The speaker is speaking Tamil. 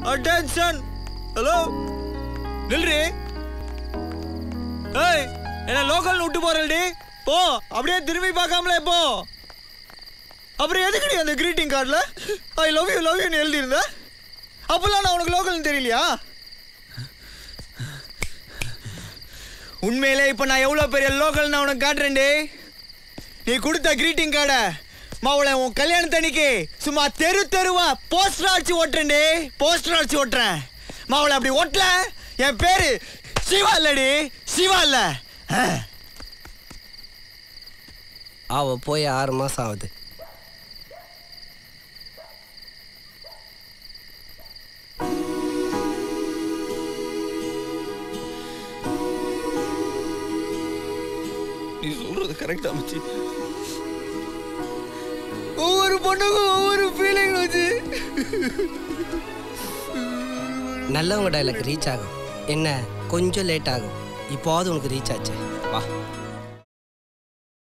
அட்டென்ஷன் ஹலோ நில்றி ஏய் என்ன லோக்கல் விட்டு போறல்டி போ அப்படியே திரும்பி பார்க்காமலே போ அப்புறம் எதுக்குடி அந்த greeting கார்டில் ஐ லவ் யூ லவ் யூன்னு எழுதியிருந்த அப்போல்லாம் நான் உனக்கு லோக்கல்னு தெரியலையா உண்மையிலே இப்போ நான் எவ்வளோ பெரிய லோக்கல் நான் உனக்கு காட்டுறேன்டி நீ கொடுத்த greeting கார்டை மாவுளை உன் கல்யாணத்தன்னைக்கு சும்மா தெரு தெருவா போஸ்டர் அடிச்சு ஓட்டுறேன்டி போஸ்டர் அடிச்சு ஓட்டுறேன் மாவுளை அப்படி ஓட்டல என் பேரு சிவா இல்லடி சிவா இல்ல ஆ. அவ போய் ஆறு மாசம் ஆகுது நீ சொல்றது கரெக்டா மச்சி ஒவ்வொரு பொண்ணுக்கும் ஒவ்வொரு ஃபீலிங் வச்சு நல்லவங்க டைலாக் ரீச் ஆகும் என்ன கொஞ்சம் லேட் ஆகும் இப்போது உனக்கு ரீச் ஆச்சு வா